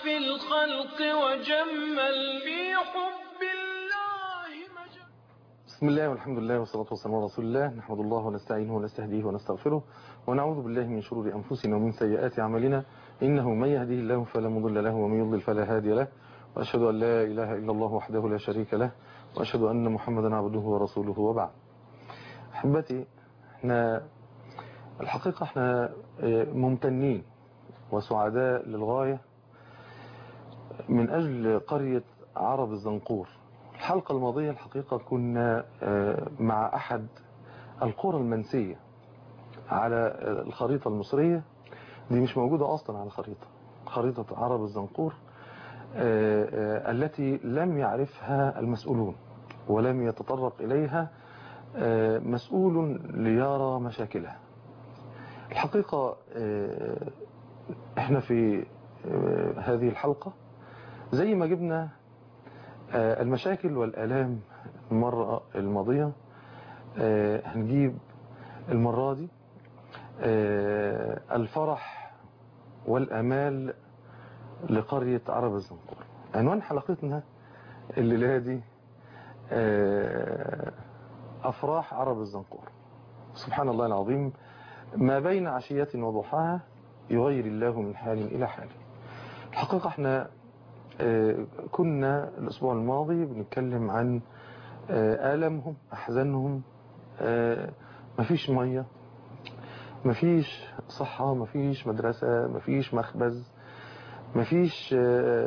في الخلق وجمل في حب الله مجد بسم الله والحمد لله والصلاة والسلام على رسول الله نحمد الله ونستعينه ونستهديه ونستغفره ونعوذ بالله من شرور أنفسنا ومن سيئات أعمالنا إنه من يهديه الله فلا مضل له ومن يضلل فلا هادي له وأشهد أن لا إله إلا الله وحده لا شريك له وأشهد أن محمدا عبده ورسوله وبعد أحبتي احنا الحقيقة احنا ممتنين وسعداء للغاية من أجل قرية عرب الزنقور الحلقة الماضية الحقيقة كنا مع أحد القرى المنسية على الخريطة المصرية دي مش موجودة أصلا على الخريطة خريطة عرب الزنقور التي لم يعرفها المسؤولون ولم يتطرق إليها مسؤول ليرى مشاكلها الحقيقة احنا في هذه الحلقة زي ما جبنا المشاكل والآلام المرة الماضية هنجيب المرة دي الفرح والأمال لقرية عرب الزنقور عنوان حلقتنا الليلة دي أفراح عرب الزنقور سبحان الله العظيم ما بين عشية وضحاها يغير الله من حال إلى حال الحقيقة احنا كنا الأسبوع الماضي بنتكلم عن آلامهم أحزانهم مفيش مية مفيش صحة مفيش مدرسة مفيش مخبز مفيش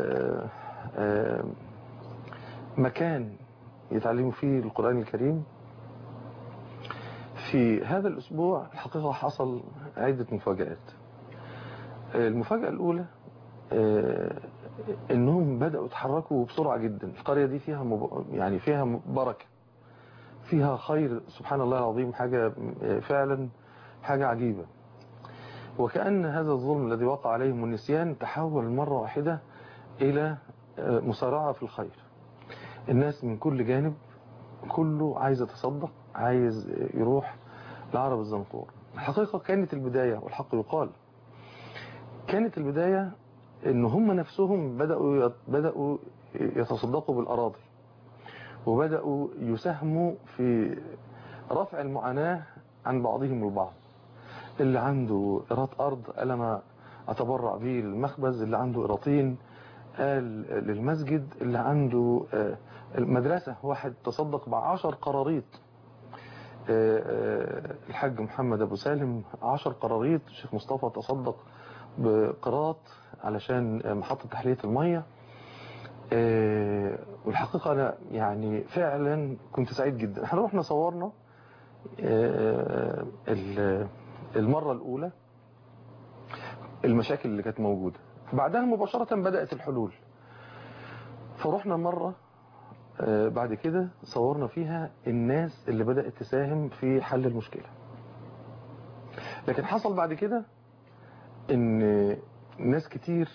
مكان يتعلموا فيه القرآن الكريم في هذا الأسبوع الحقيقة حصل عدة مفاجآت المفاجأة الأولى انهم بدأوا يتحركوا بسرعة جدا القرية دي فيها مب... يعني فيها بركة فيها خير سبحان الله العظيم حاجة فعلا حاجة عجيبة وكأن هذا الظلم الذي وقع عليهم النسيان تحول مرة واحدة إلى مسارعة في الخير الناس من كل جانب كله عايز يتصدق عايز يروح لعرب الزنقور الحقيقة كانت البداية والحق يقال كانت البداية ان هم نفسهم بدأوا بدأوا يتصدقوا بالأراضي وبدأوا يساهموا في رفع المعاناة عن بعضهم البعض اللي عنده إيراد أرض قال أنا أتبرع به للمخبز اللي عنده إيراتين قال للمسجد اللي عنده المدرسة واحد تصدق بعشر قراريط الحاج محمد أبو سالم عشر قراريط الشيخ مصطفى تصدق بقراط علشان محطة تحلية المية والحقيقة أنا يعني فعلا كنت سعيد جدا احنا رحنا صورنا المرة الأولى المشاكل اللي كانت موجودة بعدها مباشرة بدأت الحلول فرحنا مرة بعد كده صورنا فيها الناس اللي بدأت تساهم في حل المشكلة لكن حصل بعد كده ان ناس كتير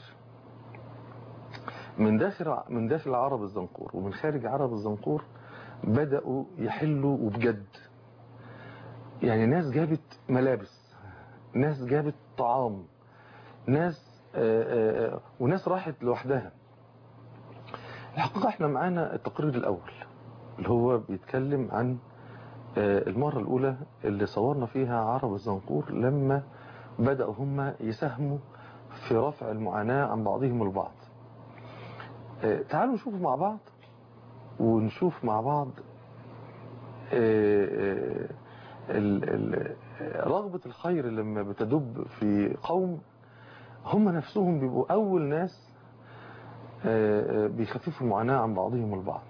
من داخل من داخل عرب الزنقور ومن خارج عرب الزنقور بدأوا يحلوا وبجد يعني ناس جابت ملابس ناس جابت طعام ناس آآ آآ وناس راحت لوحدها الحقيقة احنا معانا التقرير الأول اللي هو بيتكلم عن المرة الأولى اللي صورنا فيها عرب الزنقور لما بدأوا هم يساهموا في رفع المعاناة عن بعضهم البعض تعالوا نشوف مع بعض ونشوف مع بعض رغبة الخير لما بتدب في قوم هم نفسهم بيبقوا أول ناس بيخففوا المعاناة عن بعضهم البعض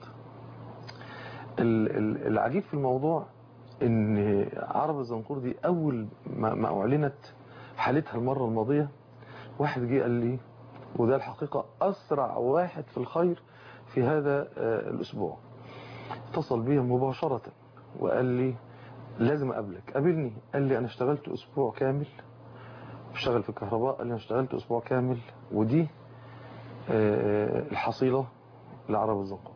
العجيب في الموضوع ان عرب الزنقور دي أول ما أعلنت حالتها المرة الماضية واحد جه قال لي وده الحقيقة أسرع واحد في الخير في هذا الأسبوع اتصل بي مباشرة وقال لي لازم أقابلك قابلني قال لي أنا اشتغلت أسبوع كامل اشتغل في الكهرباء قال لي أنا اشتغلت أسبوع كامل ودي الحصيلة لعرب الزنقور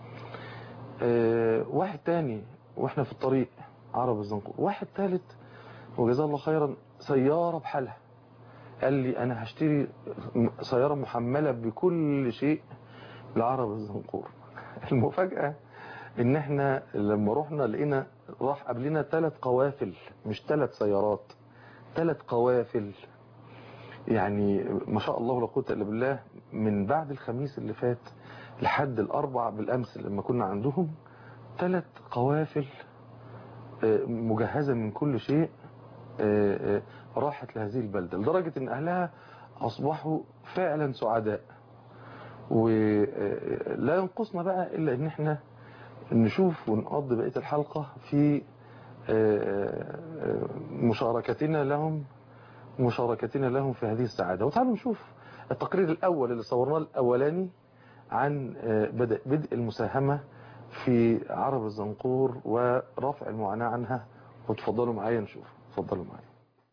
واحد تاني واحنا في الطريق عرب الزنقور واحد ثالث وجزاه الله خيرا سيارة بحالها قال لي انا هشتري سيارة محملة بكل شيء لعرب الزنقور المفاجأة ان احنا لما رحنا لقينا راح قبلنا ثلاث قوافل مش ثلاث سيارات ثلاث قوافل يعني ما شاء الله لا قوه الا بالله من بعد الخميس اللي فات لحد الاربع بالامس لما كنا عندهم ثلاث قوافل آه، مجهزه من كل شيء آه، آه، راحت لهذه البلده لدرجه ان اهلها اصبحوا فعلا سعداء ولا ينقصنا بقى الا ان احنا نشوف ونقضي بقيه الحلقه في آه، آه، مشاركتنا لهم مشاركتنا لهم في هذه السعادة وتعالوا نشوف التقرير الأول اللي صورناه الأولاني عن آه، بدء, بدء المساهمة في عرب الزنقور ورفع المعاناة عنها وتفضلوا معايا نشوف تفضلوا معايا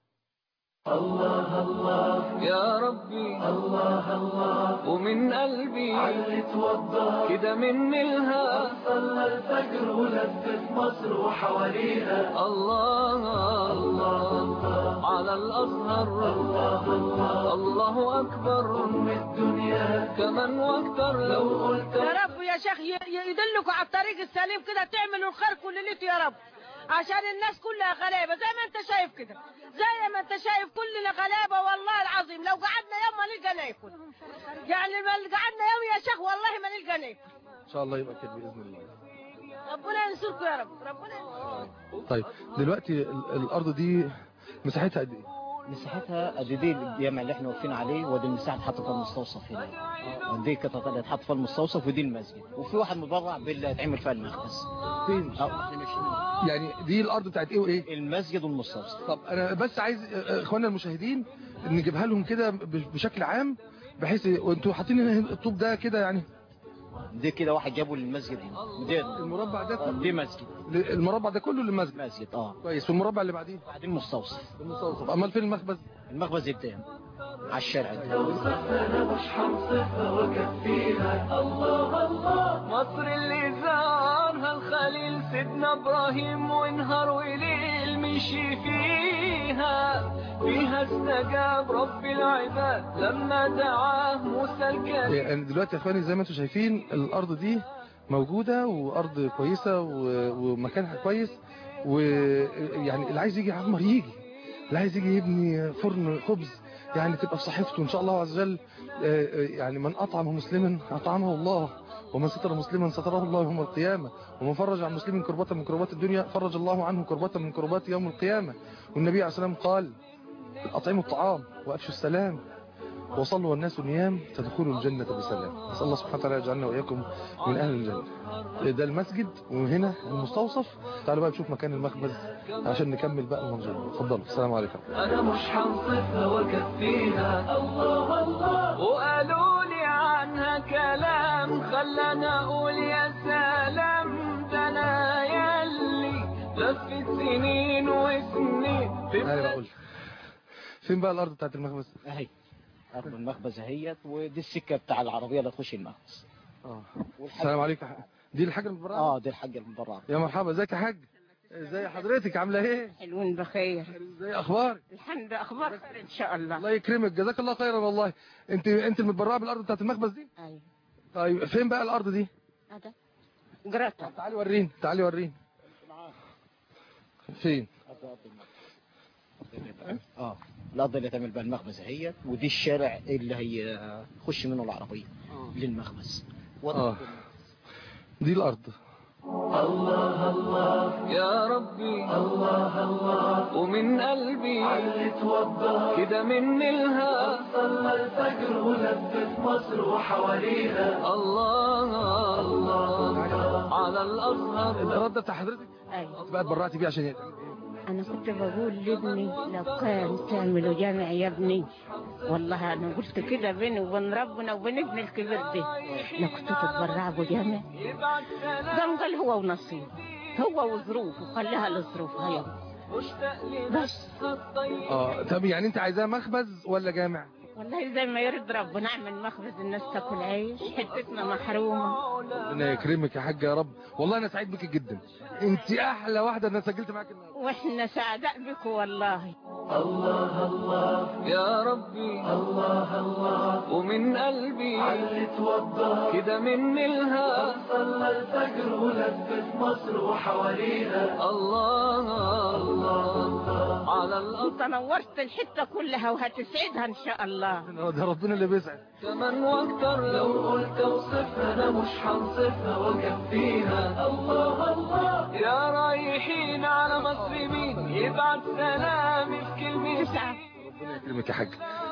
يا ربي الله الله ومن قلبي علت وضح كده مني الها صلى الفجر ولفت مصر وحواليها الله الله على الازهر الله الله الله اكبر ام الدنيا كمان واكتر لو قلت يا رب يا شيخ ي- ي- يدلكوا على الطريق السليم كده تعملوا الخير كل ليله يا رب عشان الناس كلها غلابه زي ما انت شايف كده زي ما انت شايف كلنا غلابه والله العظيم لو قعدنا يوم ما نلقى ناكل يعني ما قعدنا يوم يا شيخ والله ما نلقى ناكل إن شاء الله يبقى كده بإذن الله ربنا ينصركم يا رب ربنا ينصركم طيب دلوقتي ال- الأرض دي مساحتها قد إيه؟ مساحتها قد دي الجامع اللي احنا واقفين عليه ودي المساحه اللي حاطه فيها المستوصف هنا دي قطعه اللي اتحط فيها المستوصف ودي المسجد وفي واحد مبرع باللي هيتعمل فيها المخبز فين؟ أو احنا ماشيين يعني دي الأرض بتاعت إيه وإيه؟ المسجد والمستوصف طب انا بس عايز آه، اخواننا المشاهدين نجيبها لهم كده ب- بشكل عام بحيث وانتوا حاطين هنا الطوب ده كده يعني دي كده واحد جابه للمسجد هنا دي, المربع ده آه، دي مسجد المربع ده كله للمسجد مسجد اه كويس والمربع اللي بعديه بعدين مستوصف المستوصف امال فين المخبز المخبز قدام على الشارع ده مصر اللي زارها الخليل سيدنا ابراهيم ونهار وليل مشي فيها فيها استجاب رب العباد لما دعاه موسى الكريم يعني دلوقتي يا اخواني زي ما انتم شايفين الارض دي موجوده وارض كويسه و- ومكانها كويس ويعني اللي عايز يجي يعمر يجي اللي عايز يجي يبني فرن خبز يعني تبقى في صحيفته ان شاء الله عز وجل آه، آه، يعني من اطعم مسلما اطعمه الله ومن ستر مسلما ستره الله يوم القيامة ومن فرج عن مسلم كربة من كربات الدنيا فرج الله عنه كربة من كربات يوم القيامة والنبي عليه الصلاة والسلام قال أطعموا الطعام وأفشوا السلام وصلوا والناس نيام تدخلوا الجنة بسلام نسأل الله سبحانه وتعالى يجعلنا وإياكم من أهل الجنة ده المسجد وهنا المستوصف تعالوا بقى نشوف مكان المخبز عشان نكمل بقى المنظومة اتفضلوا السلام عليكم انا مش هنصفها واكفيها الله الله وقالوا لي عنها كلام خلاني اقول يا سلام ده انا ياللي لفت سنين وسنين في تعالى بقول فين بقى الأرض بتاعت المخبز اهي ارض المخبز اهيت ودي السكه بتاع العربيه اللي تخش المخبز اه السلام عليكم دي الحاجة المبرعة اه دي الحاجه المبرعه يا مرحبا ازيك يا حاج ازي حضرتك عامله ايه حلوين بخير ازي اخبارك الحمد لله اخبار خير ان شاء الله الله يكرمك جزاك الله خيرا والله انت انت المتبرعه بالارض بتاعت المخبز دي ايوه طيب فين بقى الارض دي هذا قرأتها تعالي وريني تعالي وريني فين اه الارض اللي تعمل بها المخبز اهيت ودي الشارع اللي هيخش منه العربيه للمخبز اه دي الارض يا ربي الله الله ومن قلبي علت وضح كده مني الها صلى الفجر ولفت مصر وحواليها الله الله على الازهر الارض ده بتاع حضرتك ايوه انت بقى اتبرعتي بيه عشان ايه أنا كنت بقول لابني لو كان تعملوا جامع يا ابني والله أنا قلت كده بيني وبين ربنا وبين ابني الكبير ده لو كنتوا تتبرعوا بجامع يبعت سلام قام قال هو ونصيب هو وظروفه خليها لظروفها يا مشتاق بس. لنفسها الطيب اه طب يعني انت عايزاه مخبز ولا جامع والله زي ما يرد ربنا اعمل مخبز الناس تاكل عيش حتتنا محرومة ربنا يكرمك يا حاج يا رب والله انا سعيد بك جدا انت احلى واحده انا سجلت معاك النهارده واحنا سعداء بكم والله الله الله يا ربي الله الله ومن قلبي علي توضى كده مني الها صلى الفجر ولفت مصر وحواليها الله الله على الأرض انت نورت الحته كلها وهتسعدها ان شاء الله ده ربنا اللي بيسعد كمان واكتر لو قلت اوصفها انا مش هنصفها واكفيها الله الله يا رايحين على مصر مين يبعت سلامي في كلمتين ربنا يكرمك يا حاج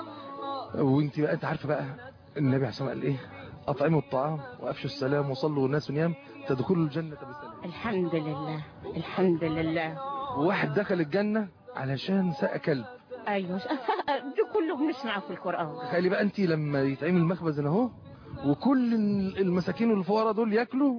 وانت بقى انت عارفه بقى النبي عليه الصلاه والسلام قال ايه اطعموا الطعام وافشوا السلام وصلوا والناس نيام تدخلوا الجنه بسلام الحمد لله الحمد لله وواحد دخل الجنه علشان ساق كلب ايوه ده كله بنسمعه في القران تخيلي بقى انت لما يتعمل مخبز هنا اهو وكل المساكين والفقراء دول ياكلوا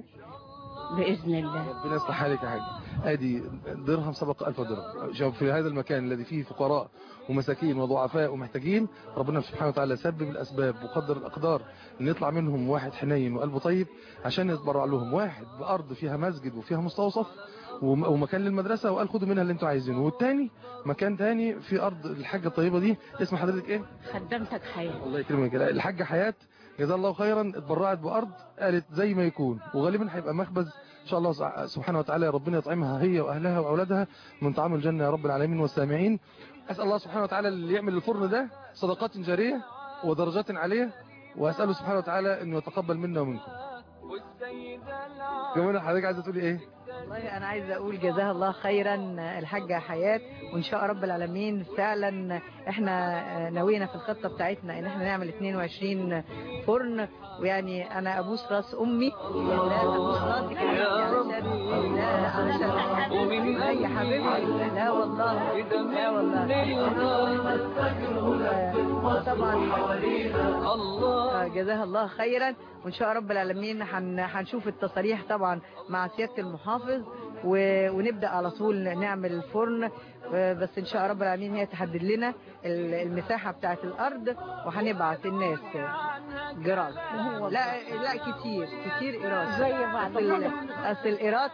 باذن الله ربنا يصلح حالك يا حاج ادي درهم سبق ألف درهم شوف في هذا المكان الذي فيه فقراء ومساكين وضعفاء ومحتاجين ربنا سبحانه وتعالى سبب الأسباب وقدر الأقدار ان يطلع منهم واحد حنين وقلبه طيب عشان يتبرع لهم واحد بأرض فيها مسجد وفيها مستوصف وم- ومكان للمدرسة وقال خدوا منها اللي انتوا عايزينه والتاني مكان تاني في أرض الحاجة الطيبة دي اسم حضرتك ايه خدمتك حياه الله يكرمك لا، الحاجة حياة جزاها الله خيرا اتبرعت بأرض قالت زي ما يكون وغالبا هيبقى مخبز إن شاء الله سع- سبحانه وتعالى ربنا يطعمها هي وأهلها وأولادها من طعام الجنة يا رب العالمين والسامعين أسأل الله سبحانه وتعالى اللي يعمل الفرن ده صدقات جارية ودرجات عليه وأسأله سبحانه وتعالى أنه يتقبل منا ومنكم والسيدة العالم كمان حضرتك عايزة تقولي إيه والله انا عايزه اقول جزاها الله خيرا الحاجه حياه وان شاء رب العالمين فعلا احنا ناويين في الخطه بتاعتنا ان احنا نعمل 22 فرن ويعني انا ابوس راس امي لا ابوس راسك يا علشان لا علشان ومن لا يا حبيبتي لا والله كده لا والله مني الفجر ولفت مصر طبعا وحواليها الله جزاها الله خيرا وان شاء رب العالمين هن- هنشوف التصاريح طبعا مع سياده المحافظ و- ونبدا على طول نعمل الفرن و- بس ان شاء رب العالمين هي تحدد لنا ال- المساحه بتاعه الارض وهنبعت الناس جراد لا لا كتير كتير ايراد زي بعض. اصل اصل الايراد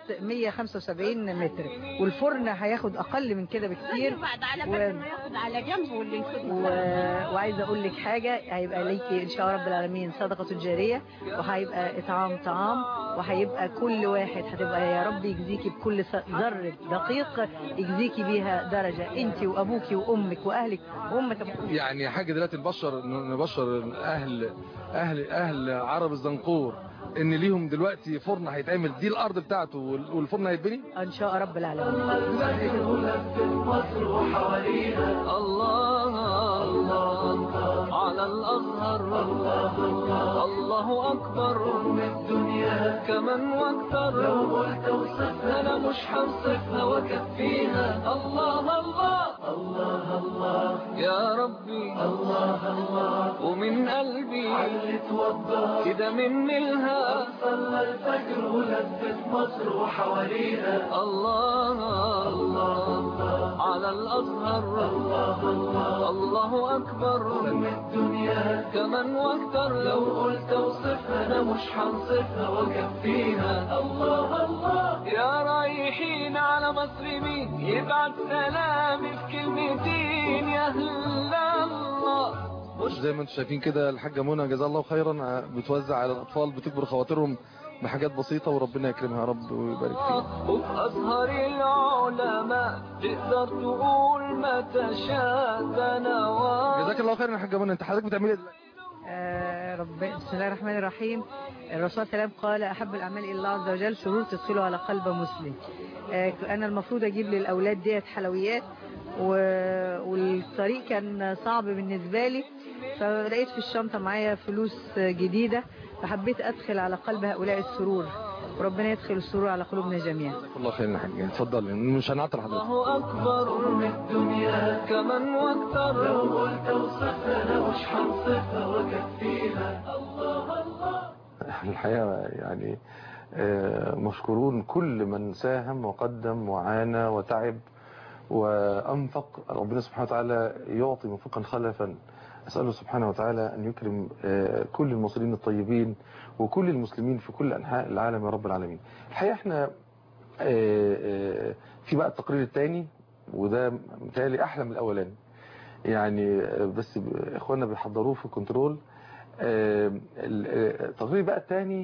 175 متر والفرن هياخد اقل من كده بكتير بعد على و- بال ما ياخد على جنبه واللي ياخد و... وعايزه اقول لك حاجه هيبقى ليكي ان شاء رب العالمين صدقه جاريه وهيبقى اطعام طعام وهيبقى كل واحد هتبقى يا رب يجزيكي بكل س- ذره دقيق يجزيكي بيها درجه انت وابوكي وامك واهلك وامه أبوك. يعني حاجة دلوقتي نبشر نبشر أهل أهل أهل عرب الزنقور إن ليهم دلوقتي فرن هيتعمل دي الأرض بتاعته وال- والفرن هيتبني ان شاء رب العالمين الفجر ولفت مصر وحواليها الله الله على الأزهر الله الله أكبر من الدنيا كمان واكتر لو قلت اوصفها أنا مش هوصفها واكفيها الله الله الله الله يا ربي الله الله ومن قلبي علي توضى كده مني الها صلى الفجر ولفت مصر وحواليها الله الله على الأزهر الله الله الله أكبر من الدنيا كمان واكتر لو قلت اوصفها أنا مش هنصفها واكفيها الله الله يا رايحين على مصر مين يبعت سلامي في كلمتين يا أهل الله زي ما انتم شايفين كده الحاجة منى جزاها الله خيرا بتوزع على الأطفال بتكبر خواطرهم بحاجات بسيطة وربنا يكرمها يا رب ويبارك فيها وفي أزهر العلماء تقدر تقول ما تشاء نوى جزاك الله خيرا يا حاجة منى انت حضرتك بتعملي ايه دلوقتي؟ آه، رب بسم الله الرحمن الرحيم الرسول صلى الله عليه وسلم قال أحب الأعمال إلى الله عز وجل سرور تدخله على قلب مسلم آه، أنا المفروض أجيب للأولاد ديت حلويات و- والطريق كان صعب بالنسبة لي فلقيت في الشنطة معايا فلوس جديدة فحبيت أدخل على قلب هؤلاء السرور وربنا يدخل السرور على قلوبنا جميعا جزاك الله خيرا يا حاجة اتفضلي مش هنعطل حضرتك الله أكبر من الدنيا كمان واكتر لو قلت اوصفها أنا مش هنصفها واكفيها الله الله الحقيقة يعني آه، مشكورون كل من ساهم وقدم وعانى وتعب وأنفق ربنا سبحانه وتعالى يعطي منفقا خلفا أسأله سبحانه وتعالى أن يكرم آه، كل المصريين الطيبين وكل المسلمين في كل أنحاء العالم يا رب العالمين الحقيقة احنا آه، آه، في بقى التقرير الثاني وده متهيألي احلى من الاولاني يعني آه، بس ب- اخواننا بيحضروه في الكنترول آه، ال- آه، التقرير بقى الثاني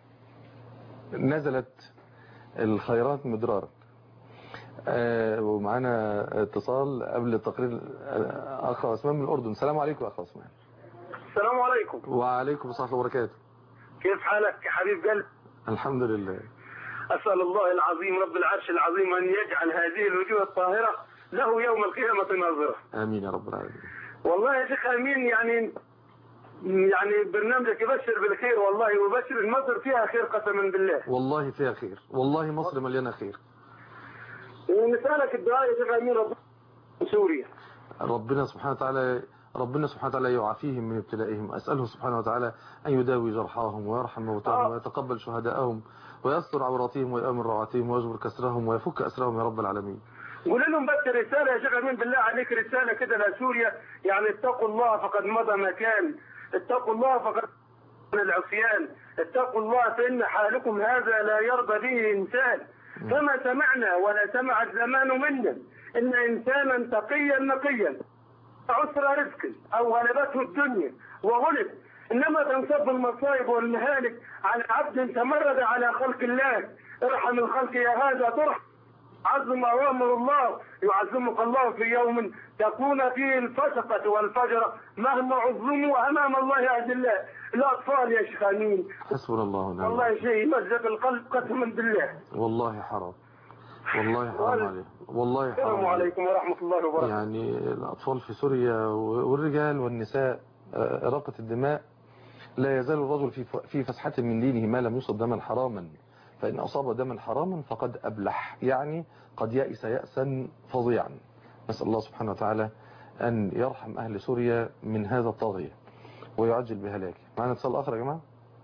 نزلت الخيرات مدرارا آه، ومعانا اتصال قبل التقرير آه، اخ عثمان من الاردن السلام عليكم يا اخ عثمان السلام عليكم وعليكم السلام ورحمه الله وبركاته كيف حالك يا حبيب قلب الحمد لله أسأل الله العظيم رب العرش العظيم أن يجعل هذه الوجوه الطاهرة له يوم القيامة ناظرة امين يا رب العالمين والله يا شيخ أمين يعني يعني برنامجك يبشر بالخير والله ويبشر مصر فيها خير قسما بالله والله فيها خير والله مصر مليانه خير ونسألك الدعاء يا شيخ أمين ربنا سوريا ربنا سبحانه وتعالى ربنا سبحانه وتعالى يعافيهم من ابتلائهم أسأله سبحانه وتعالى أن يداوي جرحاهم ويرحم موتاهم آه. ويتقبل شهداءهم ويستر عوراتهم ويأمن روعاتهم ويجبر كسرهم ويفك أسرهم يا رب العالمين قول لهم بس رسالة يا شيخ أمين بالله عليك رسالة كده لسوريا يعني اتقوا الله فقد مضى مكان اتقوا الله فقد من العصيان اتقوا الله فإن حالكم هذا لا يرضى به إنسان فما سمعنا ولا سمع الزمان منا إن إنسانا تقيا نقيا عسر رزق أو غلبته الدنيا وغلب إنما تنصب المصائب والمهالك على عبد تمرد على خلق الله ارحم الخلق يا هذا ترحم عظم أوامر الله يعظمك الله في يوم تكون فيه الفسقة والفجر مهما عظموا أمام الله أذلاء الأطفال يا شيخ أمين حسبنا الله ونعم والله الوكيل. شيء يمزق القلب قسما بالله والله حرام والله حرام عليه والله حرام السلام عليه. عليكم ورحمة الله وبركاته يعني الأطفال في سوريا والرجال والنساء آه، إراقة الدماء لا يزال الرجل في في فسحة من دينه ما لم يصب دما حراما فإن أصاب دما حراما فقد أبلح يعني قد يأس يأسا فظيعا نسأل الله سبحانه وتعالى أن يرحم أهل سوريا من هذا الطاغية ويعجل بهلاكه معنا اتصال آخر يا جماعة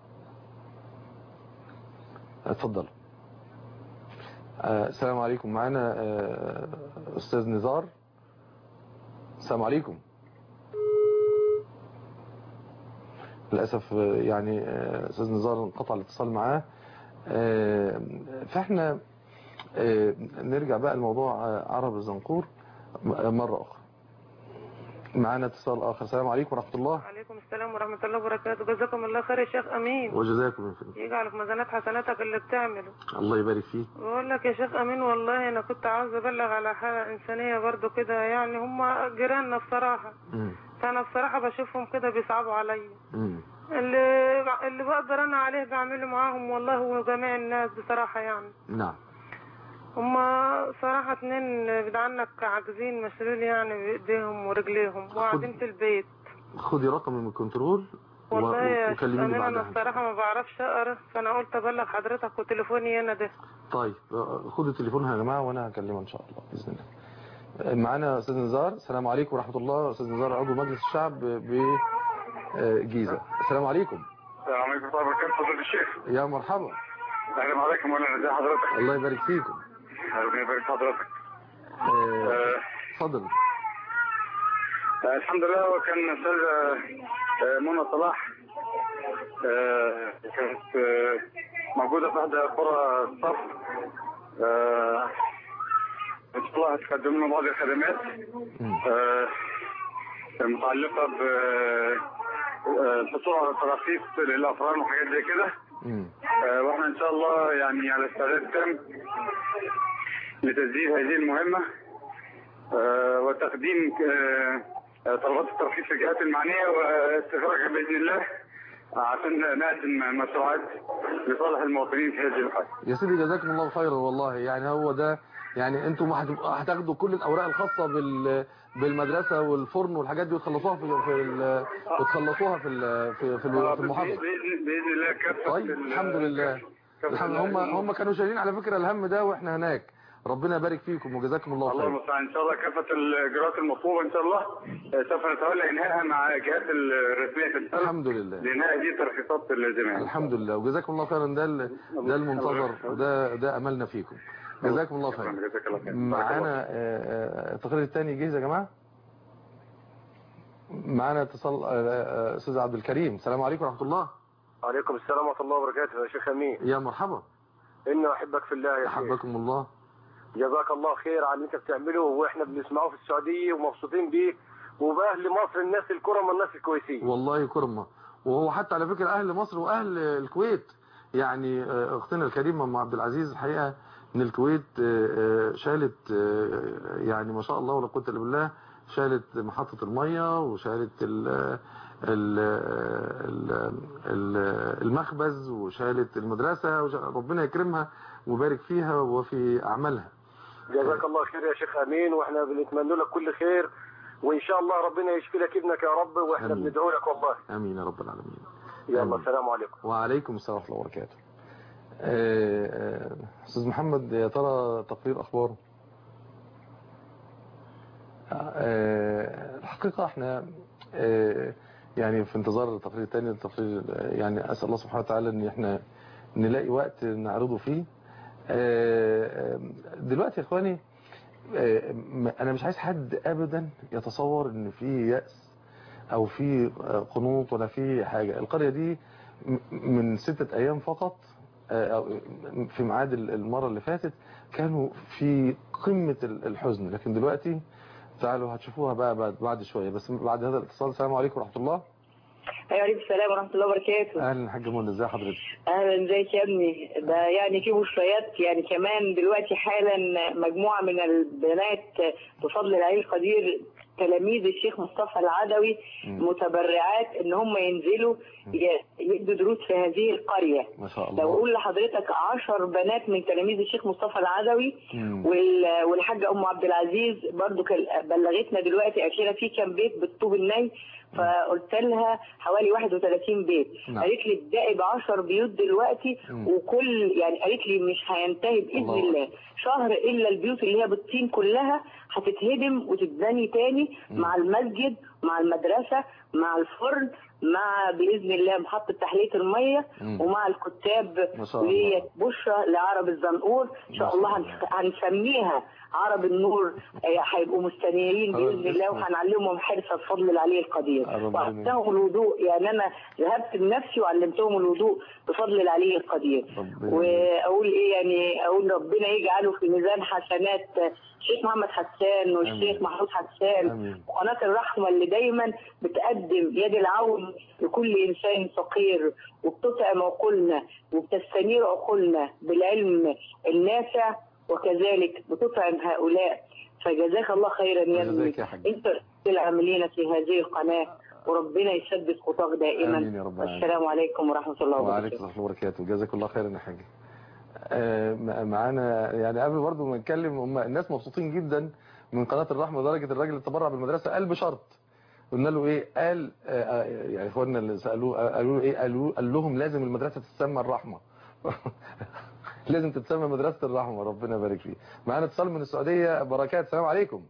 اتفضل آه، السلام عليكم معنا آه، أستاذ نزار السلام عليكم للأسف آه، يعني آه، أستاذ نزار انقطع الاتصال معاه آه، فاحنا آه، نرجع بقى لموضوع آه، عرب الزنقور م- مرة أخرى معانا اتصال آخر السلام عليكم ورحمة الله عليكم السلام ورحمة الله وبركاته جزاكم الله خير يا شيخ أمين وجزاكم من فضل يجعل في ميزانات حسناتك اللي بتعمله الله يبارك فيك بقول لك يا شيخ أمين والله أنا كنت عاوز أبلغ على حالة إنسانية برضو كده يعني هم جيراننا بصراحة مم. فأنا بصراحة بشوفهم كده بيصعبوا عليا مم. اللي اللي بقدر أنا عليه بعمله معاهم والله وجميع الناس بصراحة يعني نعم هم صراحة اتنين بدعنك عاجزين مشلول يعني بإيديهم ورجليهم وقاعدين في البيت خدي رقم من الكنترول و- والله يا شيخ وكلميني أمين أنا بعدها الصراحة ما بعرفش أقرأ فأنا قلت أبلغ حضرتك وتليفوني أنا ده طيب آه، خدوا تليفونها يا جماعة وانا هكلمها ان شاء الله باذن الله آه، معانا استاذ نزار السلام عليكم ورحمة الله استاذ نزار عضو مجلس الشعب بجيزة السلام عليكم السلام عليكم ورحمة الله وبركاته فضل الشيخ يا مرحبا أهلا عليكم وأهلا ازي حضرتك الله يبارك فيكم ربنا يبارك في حضرتك آه، آه، اتفضل آه، الحمد لله وكان أستاذة آه، منى صلاح آه، كانت آه، موجودة في إحدى قرى الصف آه، إن شاء الله هتقدم لنا بعض الخدمات مم. آه، المتعلقة بالحصول على تراخيص للأفران وحاجات زي كده مم. آه، واحنا ان شاء الله يعني على استعداد تام لتسجيل هذه المهمة آه، وتقديم آه، آه، طلبات الترخيص للجهات المعنية واستخراجها بإذن الله عشان نقدم مشروعات لصالح المواطنين في هذه الحالة. يا سيدي جزاكم الله خيرا والله يعني هو ده يعني انتم هت- هتاخدوا كل الاوراق الخاصة بال بالمدرسة والفرن والحاجات دي وتخلصوها في في ال- وتخلصوها في ال- في في ال- في المحافظة بإذن بإذن الله كافة طيب ال- الحمد لله كافة الحمد ال- هم هم كانوا شايلين على فكرة الهم ده واحنا هناك ربنا يبارك فيكم وجزاكم الله الله خير المستعان ان شاء الله كافة الاجراءات المطلوبة ان شاء الله آه، سوف نتولى انهائها مع الجهات الرسمية في البلد الحمد لله لانهاء هذه الترخيصات اللازمة الحمد لله وجزاكم الله خيرا ده ال- ده المنتظر وده ده املنا فيكم جزاكم الله خير جزاك الله خير معانا آه، آه، التقرير الثاني جاهز يا جماعه معانا اتصال آه، آه، استاذ عبد الكريم السلام عليكم ورحمه الله عليكم السلام ورحمة الله وبركاته يا شيخ أمين يا مرحبا إني أحبك في الله يا شيخ احبكم الله جزاك الله خير على اللي انت بتعمله واحنا بنسمعه في السعوديه ومبسوطين بيه وباهل مصر الناس الكرم والناس الكويسين والله كرمة وهو حتى على فكرة أهل مصر وأهل الكويت يعني آه، أختنا الكريمة أم عبد العزيز الحقيقة من الكويت آه، آه، شالت آه، يعني ما شاء الله ولا قوة إلا بالله شالت محطة المية وشالت ال ال ال ال- المخبز وشالت المدرسة وش- ربنا يكرمها ويبارك فيها وفي أعمالها جزاك الله خير يا شيخ امين واحنا بنتمنى لك كل خير وان شاء الله ربنا يشفي لك ابنك يا رب واحنا آمين. بندعو لك والله آمين يا رب العالمين يلا آمين. السلام عليكم وعليكم السلام ورحمة الله وبركاته آه، آه، أستاذ محمد يا ترى تقرير أخباره آه، الحقيقة احنا آه، يعني في انتظار التقرير الثاني التقرير آه، يعني أسأل الله سبحانه وتعالى ان احنا نلاقي وقت نعرضه فيه آه، آه، دلوقتي يا اخواني آه، م- انا مش عايز حد ابدا يتصور ان في يأس او في آه، قنوط ولا في حاجة القرية دي م- من ستة ايام فقط آه، أو- في ميعاد ال- المرة اللي فاتت كانوا في قمة ال- الحزن لكن دلوقتي تعالوا هتشوفوها بقى بعد, بعد شوية بس بعد هذا الاتصال السلام عليكم ورحمة الله عليكم السلام ورحمة الله وبركاته اهلا حاج منى ازي حضرتك أهلا ازيك يا ابني ده يعني في مشفيات يعني كمان دلوقتي حالا مجموعة من البنات بفضل العلي القدير تلاميذ الشيخ مصطفى العدوي متبرعات ان هم ينزلوا ي- يدوا دروس في هذه القرية ما شاء لو الله اقول لحضرتك عشر بنات من تلاميذ الشيخ مصطفى العدوي مم. وال- والحاجة ام عبد العزيز برضو كان- بلغتنا دلوقتي اخيرا في كام بيت بالطوب الني فقلت لها حوالي 31 بيت نعم. قالت لي ابدأي ب 10 بيوت دلوقتي مم. وكل يعني قالت لي مش هينتهي باذن الله الله شهر الا البيوت اللي هي بالطين كلها هتتهدم وتتبني تاني مم. مع المسجد مع المدرسه مع الفرن مع باذن الله محطه تحليه الميه مم. ومع الكتاب ما شاء الله. ليا بشرى لعرب الزنقور ان ما شاء شاء الله الله. هنس- هنسميها عرب النور آه، هيبقوا مستنيرين خلاص، باذن الله اسمع. وهنعلمهم حرفه بفضل العلي القدير ربنا وعلمتهم الوضوء يعني انا ذهبت بنفسي وعلمتهم الوضوء بفضل العلي القدير ربنا واقول ايه يعني اقول ربنا يجعله في ميزان حسنات الشيخ محمد حسان والشيخ آمين. محمود حسان آمين. وقناه الرحمه اللي دايما بتقدم يد العون لكل انسان فقير وبتطعم عقولنا وبتستنير عقولنا بالعلم النافع وكذلك بتطعم هؤلاء فجزاك الله خيرا يا ابني جزاك يا حاج. انت العاملين في هذه القناه وربنا يثبت خطاك دائما آمين يا رب العالمين. والسلام عليكم ورحمه الله وعليكم وبركاته السلام وبركاته جزاك الله خيرا يا حاج آه، م- معانا يعني قبل برضه ما نتكلم هم الناس مبسوطين جدا من قناة الرحمة لدرجة الراجل اللي تبرع بالمدرسة قال بشرط قلنا له ايه قال آه، آه، يعني اخواننا اللي سالوه آه، قالوا له ايه قالوا قال لهم لازم المدرسة تتسمى الرحمة لازم تتسمى مدرسة الرحمة ربنا يبارك فيه معانا اتصال من السعودية بركات السلام عليكم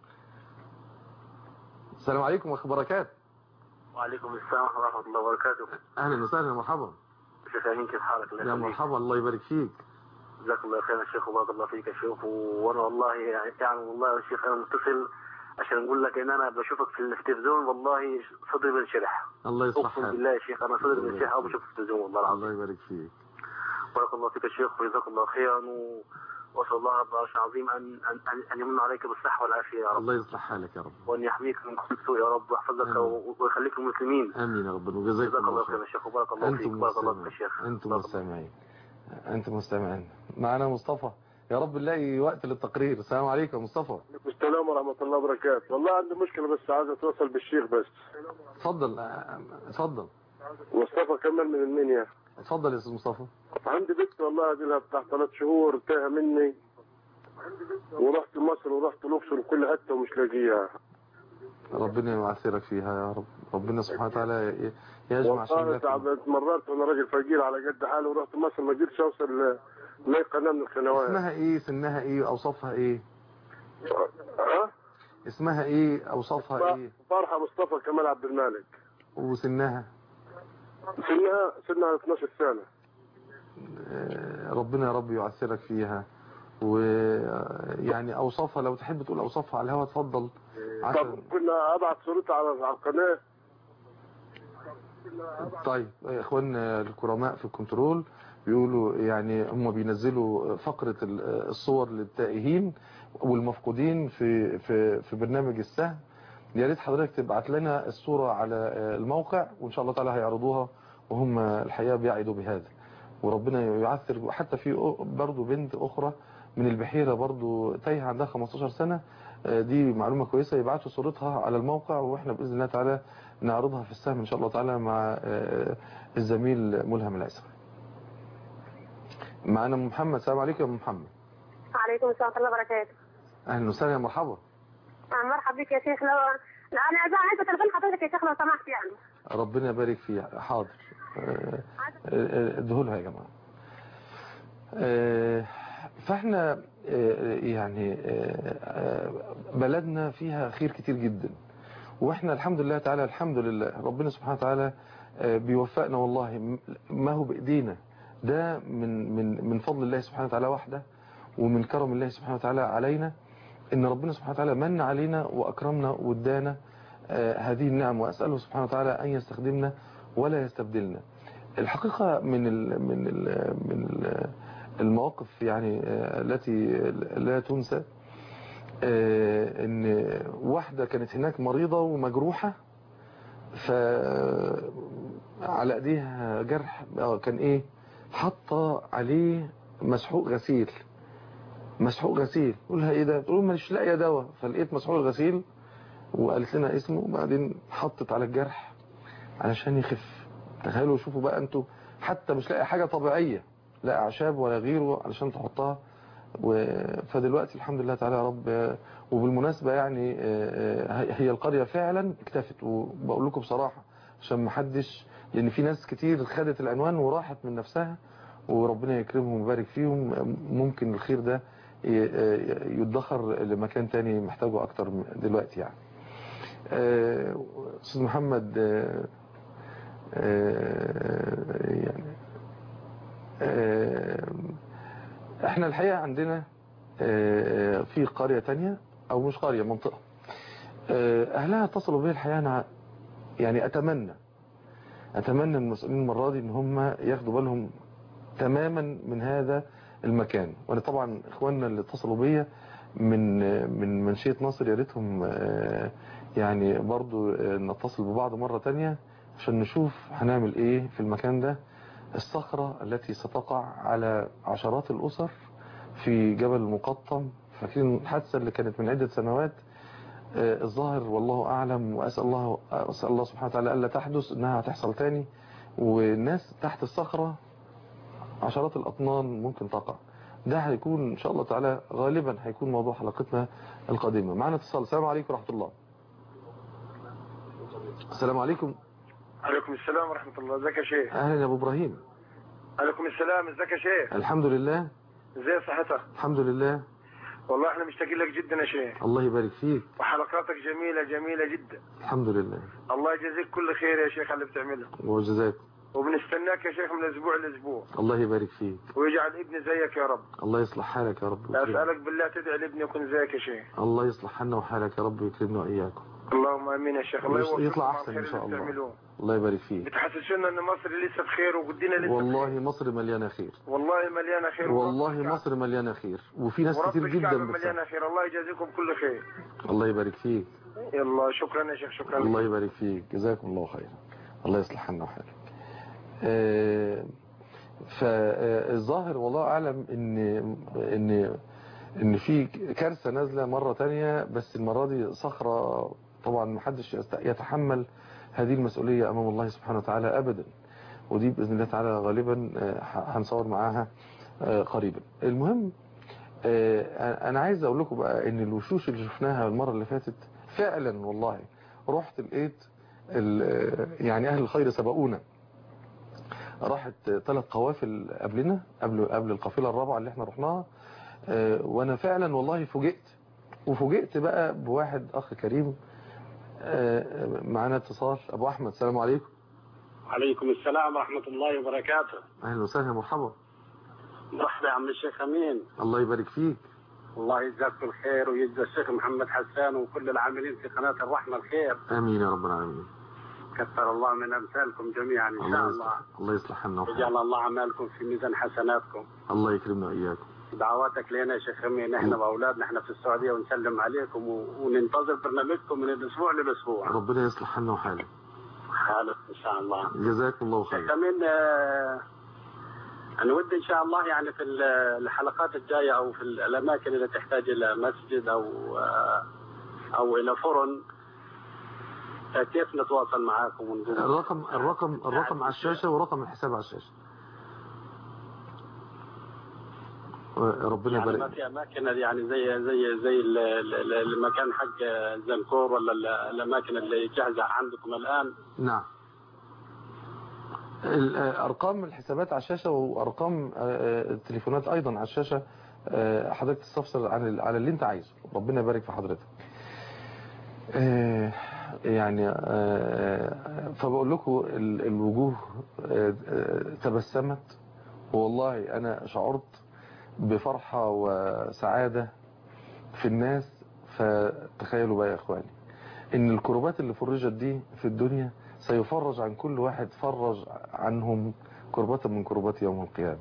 السلام عليكم اخ بركات وعليكم السلام ورحمه الله وبركاته اهلا وسهلا مرحبا شيخ امين كيف حالك الله يا يخليك. مرحبا الله يبارك فيك جزاك الله خير يا شيخ وبارك الله فيك يا شيخ وانا والله يعني يعني والله يا شيخ انا متصل عشان اقول لك ان انا بشوفك في التلفزيون والله صدري بينشرح الله يصلح اقسم حالك بالله يا شيخ انا صدري بينشرح او بشوف التلفزيون والله العظيم الله يبارك فيك بارك الله فيك يا شيخ وجزاك الله خيرا و... واسال الله رب العرش العظيم ان ان ان- ان يمن عليك بالصحه والعافيه يا رب الله يصلح حالك يا رب وان يحميك من كل سوء يا رب ويحفظك آمين. و- ويخليك المسلمين امين يا رب وجزاكم جزاك الله الله خير يا خير شيخ وبارك الله فيك انتم بارك الله فيك يا مستمعين شيخ انتم بارك الله. مستمعين انتم مستمعين معنا مصطفى يا رب نلاقي وقت للتقرير السلام عليكم يا مصطفى السلام ورحمة الله وبركاته والله عندي مشكلة بس عايز اتواصل بالشيخ بس اتفضل اه، اتفضل مصطفى كمال من المنيا اتفضل يا استاذ مصطفى عندي بنت والله دي لها بتاع ثلاث شهور تاهة مني ورحت مصر ورحت الاقصر وكل حتة ومش لاقيها ربنا يعثرك فيها يا رب ربنا سبحانه وتعالى ي- يجمع والله شملك تعبت مرات وانا راجل فقير على قد حالي ورحت مصر ما قدرتش اوصل ل- لاي قناة من القنوات اسمها ايه سنها ايه اوصافها ايه ها؟ اسمها ايه اوصافها ايه فرحة مصطفى كمال عبد المالك وسنها سنها سنها 12 سنة اه، ربنا يا رب يعثرك فيها ويعني اوصافها لو تحب تقول اوصافها على الهواء اتفضل طب عشان كنا ابعت صورتها على على القناة طيب يا اخواننا الكرماء في الكنترول بيقولوا يعني هم بينزلوا فقرة ال- الصور للتائهين والمفقودين في في في برنامج السهم يا ريت حضرتك تبعت لنا الصورة على الموقع وان شاء الله تعالى هيعرضوها وهم الحقيقة بيعدوا بهذا وربنا يعثر حتى في برضو بنت اخرى من البحيرة برضو تايهة عندها 15 سنة آه، دي معلومة كويسة يبعتوا صورتها على الموقع واحنا بإذن الله تعالى نعرضها في السهم ان شاء الله تعالى مع آه، الزميل ملهم العسر معنا أم محمد السلام عليكم يا أم محمد عليكم السلام ورحمة الله وبركاته اهلا وسهلا يا مرحبا آه، مرحبا بك يا شيخ لو لا أنا إذا عايزة تليفون حضرتك يا شيخ لو سمحت يعني ربنا يبارك فيه حاضر آه، آه، ادهولها يا جماعة آه، فاحنا آه، يعني آه، آه، بلدنا فيها خير كتير جدا واحنا الحمد لله تعالى الحمد لله ربنا سبحانه وتعالى آه، بيوفقنا والله م- ما هو بايدينا ده من من من فضل الله سبحانه وتعالى وحده ومن كرم الله سبحانه وتعالى علينا ان ربنا سبحانه وتعالى من علينا واكرمنا وادانا آه، هذه النعم واساله سبحانه وتعالى ان يستخدمنا ولا يستبدلنا الحقيقه من ال من ال من ال المواقف يعني آه، التي لا تنسى آه، ان واحده كانت هناك مريضه ومجروحه ف على ايديها جرح آه، كان ايه حاطه عليه مسحوق غسيل مسحوق غسيل تقول لها ايه ده تقول ماليش لاقيه دواء فلقيت مسحوق الغسيل وقالت لنا اسمه وبعدين حطت على الجرح علشان يخف تخيلوا شوفوا بقى انتوا حتى مش لاقي حاجه طبيعيه لا اعشاب ولا غيره علشان تحطها و... فدلوقتي الحمد لله تعالى يا رب وبالمناسبة يعني آه، آه، هي القرية فعلا اكتفت وبقول لكم بصراحة عشان ما حدش لان في ناس كتير خدت العنوان وراحت من نفسها وربنا يكرمهم ويبارك فيهم ممكن الخير ده ي- آه، يدخر لمكان تاني محتاجه اكتر من دلوقتي يعني آه، استاذ محمد آه، آه، يعني آه، احنا الحقيقة عندنا آه، في قرية تانية او مش قرية منطقة آه، اهلها اتصلوا بي الحقيقة انا يعني اتمنى اتمنى المسؤولين المرة دي ان هم ياخدوا بالهم تماما من هذا المكان وانا طبعا اخواننا اللي اتصلوا بيا من من منشية نصر يا ريتهم آه، يعني برضو آه، نتصل ببعض مرة تانية عشان نشوف هنعمل ايه في المكان ده الصخرة التي ستقع على عشرات الأسر في جبل المقطم فاكرين الحادثة اللي كانت من عدة سنوات آه، الظاهر والله أعلم وأسأل الله أسأل الله سبحانه وتعالى ألا تحدث إنها هتحصل تاني والناس تحت الصخرة عشرات الأطنان ممكن تقع ده هيكون إن شاء الله تعالى غالبا هيكون موضوع حلقتنا القادمة معنا اتصال السلام عليكم ورحمة الله السلام عليكم عليكم السلام ورحمة الله ازيك يا شيخ أهلا يا أبو إبراهيم عليكم السلام ازيك يا شيخ الحمد لله ازاي صحتك الحمد لله والله احنا مشتاقين لك جدا يا شيخ الله يبارك فيك وحلقاتك جميلة جميلة جدا الحمد لله الله يجازيك كل خير يا شيخ على اللي بتعمله وجزاك وبنستناك يا شيخ من اسبوع لاسبوع الله يبارك فيك ويجعل ابني زيك يا رب الله يصلح حالك يا رب ويكرمك. اسالك بالله تدعي لابني يكون زيك يا شيخ الله يصلح حالنا وحالك يا رب ويكرمنا وإياكم اللهم امين يا شيخ الله ويص- يوفقكم يطلع على أحسن الخير إن شاء اللي الله بتعملوه الله يبارك فيك بتحسسونا ان مصر لسه بخير وقدنا لسه والله بخير. مصر مليانة خير والله مليانه خير والله مصر مليانة خير وفي ناس ورب كتير الكعبة جدا بتساعد مليانه خير الله يجازيكم كل خير الله يبارك فيك يلا شكرا يا شيخ شكرا الله يبارك فيك جزاكم الله خيرا الله يصلح حالنا وحالك آه، فالظاهر والله اعلم ان ان ان في كارثه نازله مره تانية بس المره دي صخره طبعا محدش يست- يتحمل هذه المسؤوليه امام الله سبحانه وتعالى ابدا ودي باذن الله تعالى غالبا آه، ه- هنصور معاها آه، قريبا المهم آه، انا عايز اقول لكم بقى ان الوشوش اللي شفناها المره اللي فاتت فعلا والله رحت لقيت ال- يعني اهل الخير سبقونا راحت ثلاث قوافل قبلنا قبل قبل القافله الرابعه اللي احنا رحناها آه، وانا فعلا والله فوجئت وفوجئت بقى بواحد اخ كريم آه، معانا اتصال ابو احمد السلام عليكم عليكم السلام ورحمة الله وبركاته اهلا وسهلا مرحبا مرحبا يا عم الشيخ أمين الله يبارك فيك الله يجزاك الخير ويجزى الشيخ محمد حسان وكل العاملين في قناة الرحمة الخير امين يا رب العالمين كثر الله من امثالكم جميعا ان شاء الله الله يصلح الله يصلح حالنا وجعل وحالك الله اعمالكم في ميزان حسناتكم الله يكرمنا وإياكم دعواتك لنا يا شيخ امين احنا واولادنا احنا في السعوديه ونسلم عليكم و- وننتظر برنامجكم من الاسبوع للاسبوع ربنا يصلح حالنا وحالك خالص ان شاء الله جزاكم الله شيخ خير امين آه، انا ودي ان شاء الله يعني في ال- الحلقات الجايه او في الاماكن اللي تحتاج الى مسجد او آه، او الى فرن آه، كيف نتواصل معاكم ونقول الرقم الرقم الرقم على الشاشة ورقم الحساب على الشاشة ربنا يعني ما يبارك في اماكن يعني زي زي زي ال- ال- ال- المكان حق زنكور ولا ال- الاماكن اللي جاهزه عندكم الان نعم ال- آه، ارقام الحسابات على الشاشة وارقام آه، آه، التليفونات ايضا على الشاشة آه، حضرتك تستفسر عن ال- على اللي انت عايزه ربنا يبارك في حضرتك آه، يعني آه، فبقول لكم ال- الوجوه آه، آه، تبسمت والله انا شعرت بفرحة وسعادة في الناس فتخيلوا بقى يا اخواني ان الكربات اللي فرجت دي في الدنيا سيفرج عن كل واحد فرج عنهم كربة من كربات يوم القيامة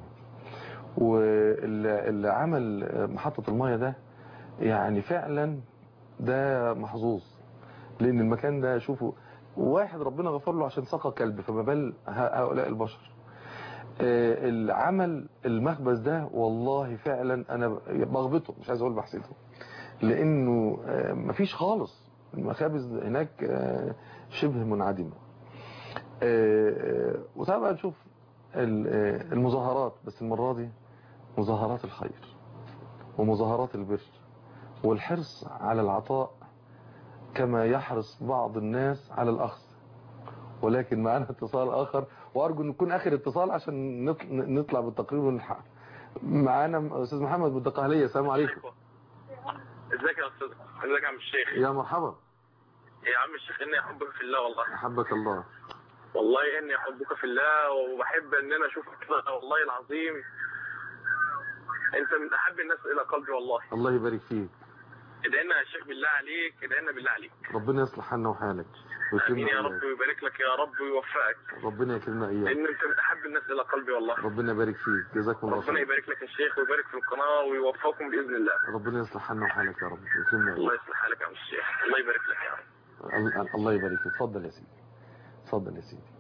واللي عمل محطة المية ده يعني فعلا ده محظوظ لان المكان ده شوفوا واحد ربنا غفر له عشان سقى كلب فما بال هؤلاء البشر آه، العمل المخبز ده والله فعلا انا بغبطه مش عايز اقول بحسده لانه آه، مفيش خالص المخابز هناك آه، شبه منعدمه آه، آه، وتعال بقى نشوف ال- آه، المظاهرات بس المره دي مظاهرات الخير ومظاهرات البر والحرص على العطاء كما يحرص بعض الناس على الأخذ ولكن معنا اتصال آخر وأرجو أن يكون آخر اتصال عشان نط- نطلع بالتقرير ونلحق معانا أستاذ محمد بالدقهلية السلام عليكم ازيك يا استاذ ازيك يا عم الشيخ يا مرحبا يا عم الشيخ اني احبك في الله والله أحبك الله والله اني احبك في الله وبحب ان انا اشوفك كده والله العظيم انت من احب الناس الى قلبي والله الله يبارك فيك ادعينا يا شيخ بالله عليك ادعينا بالله عليك ربنا يصلح حالنا وحالك امين ويكرمنا يا رب إياك. ويبارك لك يا رب ويوفقك ربنا يكرمنا إياك لان انت من احب الناس الى قلبي والله ربنا يبارك فيك جزاكم الله ربنا خير يبارك لك يا شيخ ويبارك في القناه ويوفقكم باذن الله ربنا يصلح حالنا وحالك يا رب ويكرمنا الله إياك يصلح حالك يا عم الشيخ الله يبارك لك يا رب ال- الله يبارك فيك اتفضل يا سيدي اتفضل يا سيدي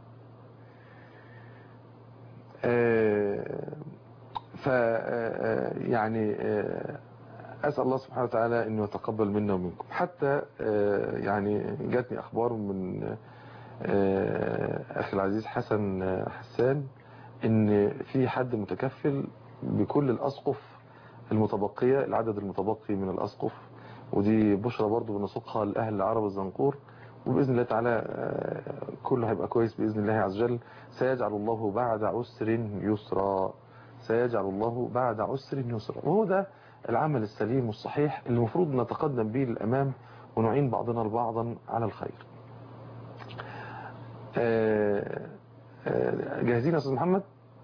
آه، ف آه، يعني آه، أسأل الله سبحانه وتعالى أنه يتقبل منا ومنكم حتى آه، يعني جاتني أخبار من آه، أخي العزيز حسن آه، حسان أن في حد متكفل بكل الأسقف المتبقية العدد المتبقي من الأسقف ودي بشرى برضو بنسوقها لأهل العرب الزنقور وبإذن الله تعالى آه، كله هيبقى كويس بإذن الله عز وجل سيجعل الله بعد عسر يسرا سيجعل الله بعد عسر يسرا وهو ده العمل السليم والصحيح اللي المفروض نتقدم به للأمام ونعين بعضنا البعضا على الخير آه، آه، جاهزين يا أستاذ محمد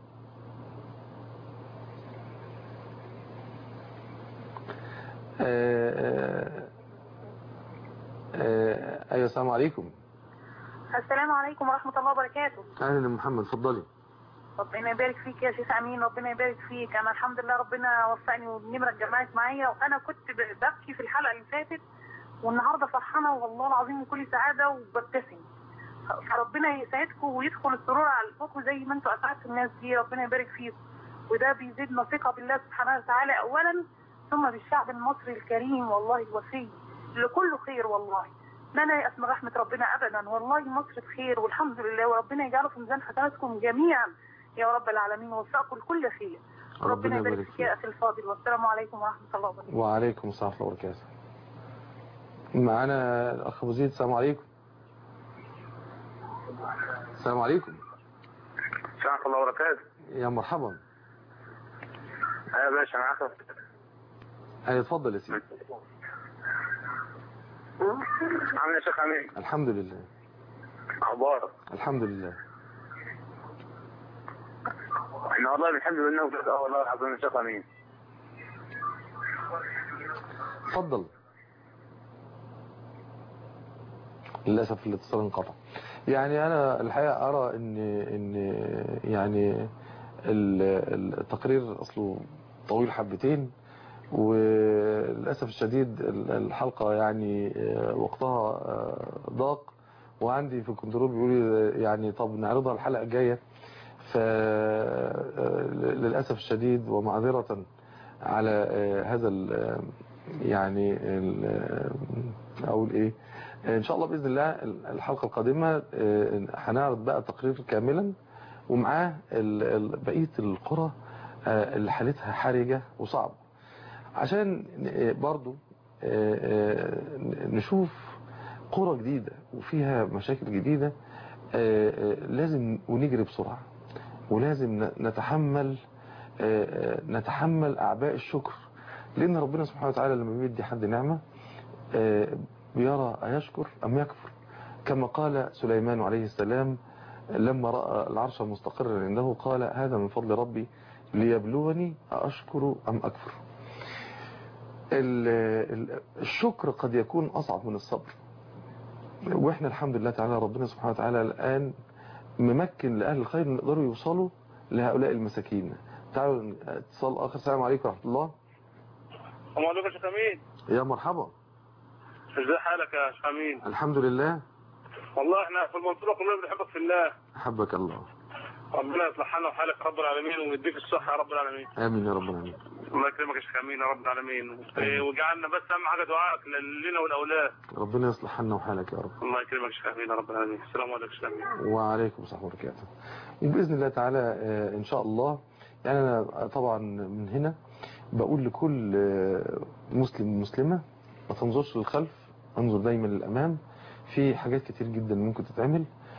آه، آه، آه، أيوة السلام عليكم السلام عليكم ورحمة الله وبركاته أهلا يا محمد اتفضلي ربنا يبارك فيك يا شيخ أمين ربنا يبارك فيك أنا الحمد لله ربنا وفقني والنمرة اتجمعت معايا وأنا كنت ب- ببكي في الحلقة اللي فاتت والنهاردة فرحانة والله العظيم بكل سعادة وببتسم فربنا يسعدكم ويدخل السرور على قلبكم زي ما انتوا أسعدتوا الناس دي ربنا يبارك فيكم وده بيزيدنا ثقة بالله سبحانه وتعالى أولا ثم بالشعب المصري الكريم والله الوفي اللي كله خير والله لا نيأس من رحمة ربنا أبدا والله مصر بخير والحمد لله وربنا يجعله في ميزان حسناتكم جميعا يا رب العالمين ووفقكم لكل خير ربنا يبارك فيك فيك يا أخي الفاضل والسلام عليكم ورحمة الله وبركاته وعليكم السلام ورحمة الله وبركاته معانا الأخ أبو زيد السلام عليكم السلام عليكم السلام الله وبركاته يا مرحبا يا باشا معاك أيوة اتفضل يا سيدي عامل يا شيخ امين الحمد لله اخبارك الحمد لله احنا والله بنحب منك بس اه والله العظيم يا شيخ امين اتفضل للأسف الاتصال انقطع يعني انا الحقيقه ارى ان ان يعني ال- التقرير اصله طويل حبتين وللاسف الشديد ال- الحلقه يعني آه، وقتها آه، ضاق وعندي في الكنترول بيقول لي يعني طب نعرضها الحلقه الجايه فللاسف الشديد ومعذره على آه، هذا ال- يعني ال- اقول ايه ان شاء الله باذن الله الحلقه القادمه آه، هنعرض بقى تقرير كاملا ومعاه ال- ال- بقيه القرى آه، اللي حالتها حرجه وصعبه عشان آه، برضو آه، آه، نشوف قرى جديده وفيها مشاكل جديده آه، آه، لازم ونجري بسرعه ولازم ن- نتحمل آه، آه، نتحمل اعباء الشكر لان ربنا سبحانه وتعالى لما بيدي حد نعمه آه، بيرى أيشكر أم يكفر كما قال سليمان عليه السلام لما رأى العرش مستقرا عنده قال هذا من فضل ربي ليبلوني أشكر أم أكفر ال- ال- الشكر قد يكون أصعب من الصبر وإحنا الحمد لله تعالى ربنا سبحانه وتعالى الآن ممكن لأهل الخير أن يقدروا يوصلوا لهؤلاء المساكين تعالوا اتصال آخر السلام عليكم ورحمة الله السلام عليكم يا شيخ امين يا مرحبا ازي حالك يا شيخ امين الحمد لله والله احنا في المنصوره كلنا بنحبك في الله أحبك الله ربنا يصلح حالنا وحالك يا رب العالمين ويديك الصحه يا رب العالمين آمين يا رب العالمين الله يكرمك يا شيخ امين يا رب العالمين إيه، وجعلنا بس اهم حاجه دعائك لنا والاولاد ربنا يصلح حالنا وحالك يا رب الله يكرمك يا شيخ امين يا رب العالمين السلام عليكم يا شيخ امين وعليكم السلام ورحمة الله وبركاته وبإذن الله تعالى آه، إن شاء الله يعني أنا طبعا من هنا بقول لكل آه، مسلم مسلمة ما تنظرش للخلف انظر دايما للأمام في حاجات كتير جدا ممكن تتعمل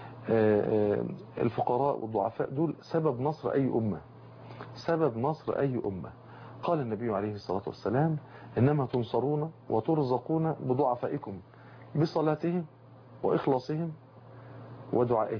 آه، آه، الفقراء والضعفاء دول سبب نصر أي أمة سبب نصر أي أمة قال النبي عليه الصلاة والسلام إنما تنصرون وترزقون بضعفائكم بصلاتهم وإخلاصهم ودعائهم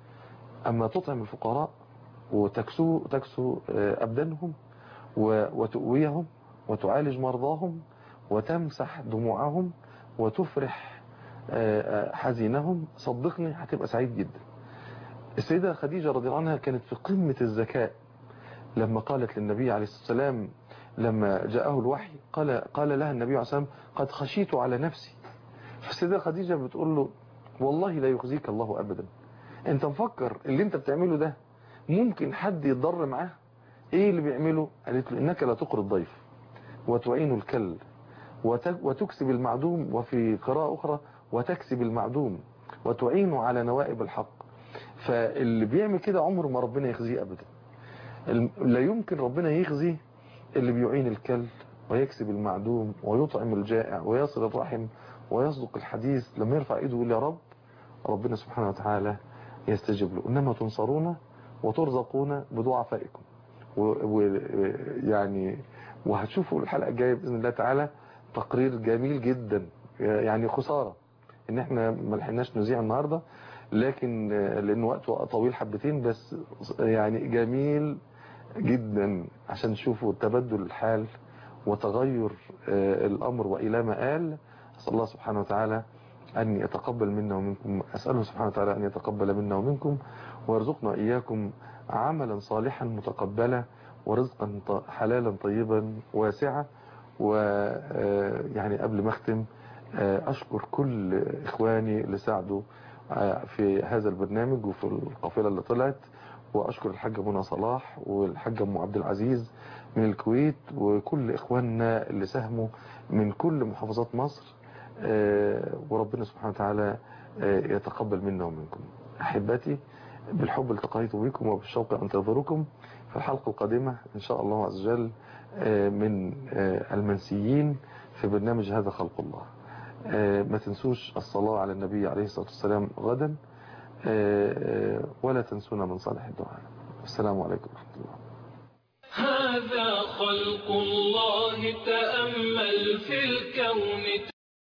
أما تطعم الفقراء وتكسو تكسو آه، أبدانهم و- وتؤويهم وتعالج مرضاهم وتمسح دموعهم وتفرح آه، آه، حزينهم صدقني هتبقى سعيد جدا السيدة خديجة رضي الله عنها كانت في قمة الذكاء لما قالت للنبي عليه الصلاة والسلام لما جاءه الوحي قال قال لها النبي عليه الصلاة والسلام قد خشيت على نفسي فالسيدة خديجة بتقول له والله لا يخزيك الله أبدا انت مفكر اللي انت بتعمله ده ممكن حد يتضر معاه ايه اللي بيعمله قالت له انك لا تقر الضيف وتعين الكل وت- وتكسب المعدوم وفي قراءة أخرى وتكسب المعدوم وتعين على نوائب الحق فاللي بيعمل كده عمره ما ربنا يخزيه أبدا الم- لا يمكن ربنا يخزي اللي بيعين الكل ويكسب المعدوم ويطعم الجائع ويصل الرحم ويصدق الحديث لما يرفع ايده يقول يا رب ربنا سبحانه وتعالى يستجيب له إنما تنصرون وترزقون بضعفائكم ويعني وهتشوفوا الحلقة الجاية بإذن الله تعالى تقرير جميل جدا يعني خسارة ان احنا ما لحقناش نذيع النهاردة لكن لان وقته طويل حبتين بس يعني جميل جدا عشان تشوفوا تبدل الحال وتغير الامر والى ما قال اسال الله سبحانه وتعالى أن يتقبل منا ومنكم أسأله سبحانه وتعالى أن يتقبل منا ومنكم ويرزقنا إياكم عملا صالحا متقبلا ورزقا حلالا طيبا واسعا ويعني قبل ما أختم أشكر كل إخواني اللي ساعدوا في هذا البرنامج وفي القافلة اللي طلعت وأشكر الحاجة منى صلاح والحاجة أم عبد العزيز من الكويت وكل إخواننا اللي ساهموا من كل محافظات مصر وربنا سبحانه وتعالى يتقبل منا ومنكم أحبتي بالحب التقيت بكم وبالشوق أنتظركم في الحلقة القادمة إن شاء الله عز وجل من المنسيين في برنامج هذا خلق الله ما تنسوش الصلاة على النبي عليه الصلاة والسلام غدا ولا تنسونا من صالح الدعاء السلام عليكم ورحمة الله هذا خلق الله تأمل في الكون